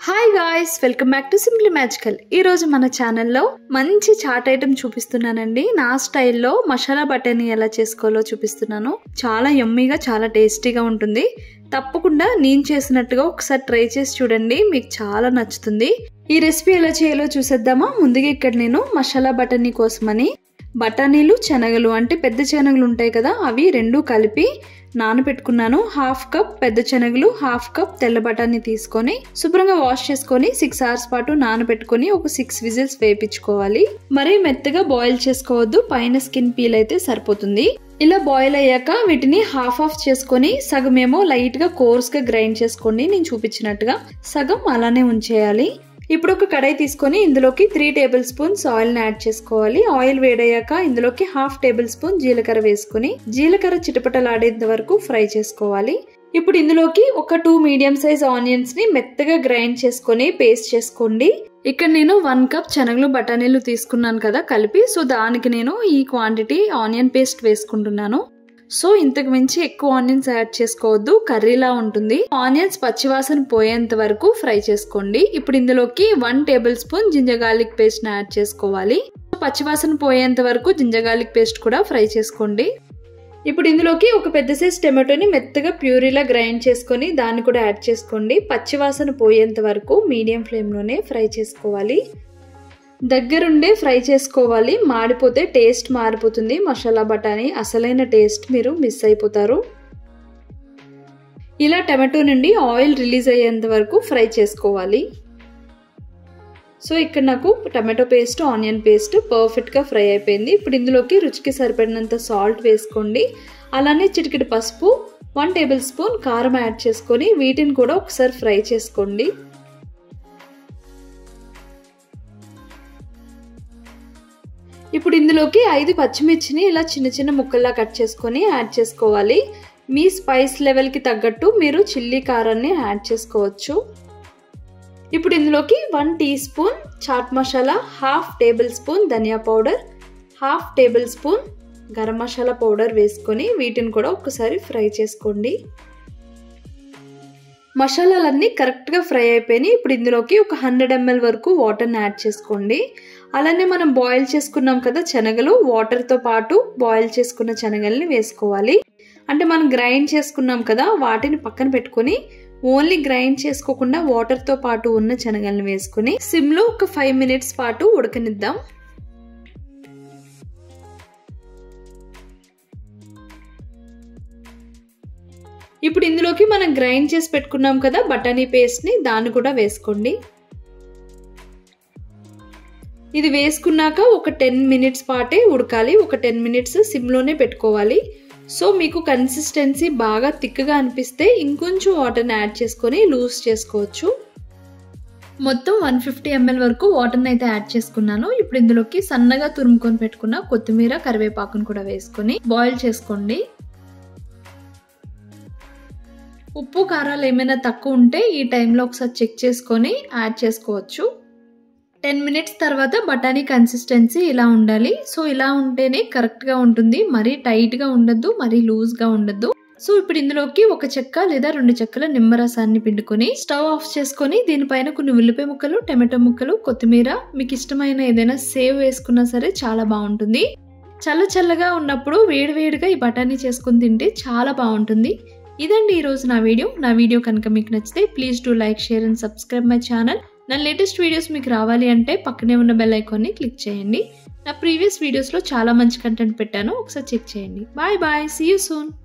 hi guys welcome back to simply magical ఈ రోజు మన ఛానల్లో మంచి చాట్ ఐటమ్ చూపిస్తున్నానండి నా స్టైల్లో మసాలా బటర్ని ఎలా చేసుకోవాలో చూపిస్తున్నాను చాలా యమ్మీగా చాలా టేస్టీగా ఉంటుంది తప్పకుండా నేను చేసినట్టుగా ఒకసారి ట్రై చేసి చూడండి మీకు చాలా నచ్చుతుంది ఈ రెసిపీ ఎలా చేయాలో చూసేద్దామా ముందుగా ఇక్కడ నేను మసాలా బటర్ని కోసమని బఠానీలు శనగలు అంటే పెద్ద శనగలు ఉంటాయి కదా అవి రెండు కలిపి నానబెట్టుకున్నాను హాఫ్ కప్ పెద్ద శనగలు హాఫ్ కప్ తెల్ల బఠానీ తీసుకొని శుభ్రంగా వాష్ చేసుకొని సిక్స్ అవర్స్ పాటు నానబెట్టుకొని ఒక సిక్స్ విజిల్స్ వేపించుకోవాలి మరీ మెత్తగా బాయిల్ చేసుకోవద్దు పైన స్కిన్ పీల్ అయితే సరిపోతుంది ఇలా బాయిల్ అయ్యాక వీటిని హాఫ్ ఆఫ్ చేసుకొని సగం ఏమో లైట్ గా కోర్స్ గా గ్రైండ్ చేసుకోండి నేను చూపించినట్టుగా సగం అలానే ఉంచేయాలి ఇప్పుడు ఒక కడాయి తీసుకొని ఇందులోకి త్రీ టేబుల్ స్పూన్స్ ఆయిల్ని యాడ్ చేసుకోవాలి ఆయిల్ వేడయ్యాక ఇందులోకి హాఫ్ టేబుల్ స్పూన్ జీలకర్ర వేసుకుని జీలకర్ర చిటపటలాడేంత వరకు ఫ్రై చేసుకోవాలి ఇప్పుడు ఇందులోకి ఒక టూ మీడియం సైజ్ ఆనియన్స్ ని మెత్తగా గ్రైండ్ చేసుకొని పేస్ట్ చేసుకోండి ఇక్కడ నేను వన్ కప్ శనగలు బఠానీలు తీసుకున్నాను కదా కలిపి సో దానికి నేను ఈ క్వాంటిటీ ఆనియన్ పేస్ట్ వేసుకుంటున్నాను సో ఇంతకు మించి ఎక్కువ ఆనియన్స్ యాడ్ చేసుకోవద్దు కర్రీలా ఉంటుంది ఆనియన్స్ పచ్చివాసన పోయేంత వరకు ఫ్రై చేసుకోండి ఇప్పుడు ఇందులోకి one tablespoon ginger garlic paste add చేసుకోవాలి పచ్చివాసన పోయేంత వరకు జింజర్ గార్లిక్ పేస్ట్ కూడా ఫ్రై చేసుకోండి ఇప్పుడు ఇందులోకి ఒక పెద్ద సైజ్ టమాటోని మెత్తగా ప్యూరీలా గ్రైండ్ చేసుకొని దాన్ని కూడా యాడ్ చేసుకోండి పచ్చివాసన పోయేంత వరకు మీడియం ఫ్లేమ్లోనే ఫ్రై చేసుకోవాలి దగ్గరుండే ఫ్రై చేసుకోవాలి మాడిపోతే టేస్ట్ మారిపోతుంది మసాలా బఠానీ అసలైన టేస్ట్ మీరు మిస్ అయిపోతారు ఇలా టమాటో నుండి ఆయిల్ రిలీజ్ అయ్యేంత వరకు ఫ్రై చేసుకోవాలి సో ఇక్కడ నాకు టమాటో పేస్ట్ ఆనియన్ పేస్ట్ పర్ఫెక్ట్గా ఫ్రై అయిపోయింది ఇప్పుడు ఇందులోకి రుచికి సరిపడినంత సాల్ట్ వేసుకోండి అలానే చిటికెడు పసుపు వన్ టేబుల్ స్పూన్ కారం యాడ్ చేసుకొని వీటిని కూడా ఒకసారి ఫ్రై చేసుకోండి ఇప్పుడు ఇందులోకి ఐదు పచ్చిమిర్చిని ఇలా చిన్న చిన్న ముక్కల్లా కట్ చేసుకొని యాడ్ చేసుకోవాలి మీ స్పైస్ లెవెల్కి తగ్గట్టు మీరు చిల్లీ కారాన్ని యాడ్ చేసుకోవచ్చు ఇప్పుడు ఇందులోకి one teaspoon chaat masala half tablespoon dhania powder half tablespoon garam masala powder వేసుకొని వీటిని కూడా ఒకసారి ఫ్రై చేసుకోండి మసాలాలన్నీ కరెక్ట్గా ఫ్రై అయిపోయినాయి ఇప్పుడు ఇందులోకి ఒక హండ్రెడ్ ఎంఎల్ వరకు వాటర్ని యాడ్ చేసుకోండి అలానే మనం బాయిల్ చేసుకున్నాం కదా శనగలు వాటర్తో పాటు బాయిల్ చేసుకున్న శనగల్ని వేసుకోవాలి అంటే మనం గ్రైండ్ చేసుకున్నాం కదా వాటిని పక్కన పెట్టుకొని ఓన్లీ గ్రైండ్ చేసుకోకుండా వాటర్తో పాటు ఉన్న శనగల్ని వేసుకుని సిమ్లో ఒక ఫైవ్ మినిట్స్ పాటు ఉడకనిద్దాం ఇప్పుడు ఇందులోకి మనం గ్రైండ్ చేసి పెట్టుకున్నాం కదా బఠానీ పేస్ట్ని దాన్ని కూడా వేసుకోండి ఇది వేసుకున్నాక ఒక టెన్ మినిట్స్ పాటే ఉడకాలి ఒక టెన్ మినిట్స్ సిమ్లోనే పెట్టుకోవాలి సో మీకు కన్సిస్టెన్సీ బాగా థిక్గా అనిపిస్తే ఇంకొంచెం వాటర్ని యాడ్ చేసుకొని లూజ్ చేసుకోవచ్చు మొత్తం వన్ ఫిఫ్టీ ఎంఎల్ వరకు వాటర్ని అయితే యాడ్ చేసుకున్నాను ఇప్పుడు ఇందులోకి సన్నగా తురుముకొని పెట్టుకున్న కొత్తిమీర కరివేపాకును కూడా వేసుకొని బాయిల్ చేసుకోండి ఉప్పు కారాలు ఏమైనా తక్కువ ఉంటే ఈ టైంలో ఒకసారి చెక్ చేసుకొని యాడ్ చేసుకోవచ్చు టెన్ మినిట్స్ తర్వాత బఠానీ కన్సిస్టెన్సీ ఇలా ఉండాలి సో ఇలా ఉంటేనే కరెక్ట్గా ఉంటుంది మరీ టైట్గా ఉండద్దు మరీ లూజ్గా ఉండద్దు సో ఇప్పుడు ఇందులోకి ఒక చెక్క లేదా రెండు చెక్కల నిమ్మరసాన్ని పిండుకొని స్టవ్ ఆఫ్ చేసుకొని దీనిపైన కొన్ని ఉల్లిపాయ ముక్కలు టమాటో ముక్కలు కొత్తిమీర మీకు ఇష్టమైన ఏదైనా సేవ్ వేసుకున్నా సరే చాలా బాగుంటుంది చల్ల చల్లగా ఉన్నప్పుడు వేడివేడిగా ఈ బఠానీ చేసుకుని తింటే చాలా బాగుంటుంది ఇదండి ఈరోజు నా వీడియో నా వీడియో కనుక మీకు నచ్చితే please do like share and subscribe my channel నా లేటెస్ట్ వీడియోస్ మీకు రావాలి అంటే పక్కనే ఉన్న బెల్ ఐకాన్ని క్లిక్ చేయండి నా ప్రీవియస్ వీడియోస్లో చాలా మంచి కంటెంట్ పెట్టాను ఒకసారి చెక్ చేయండి bye bye see you soon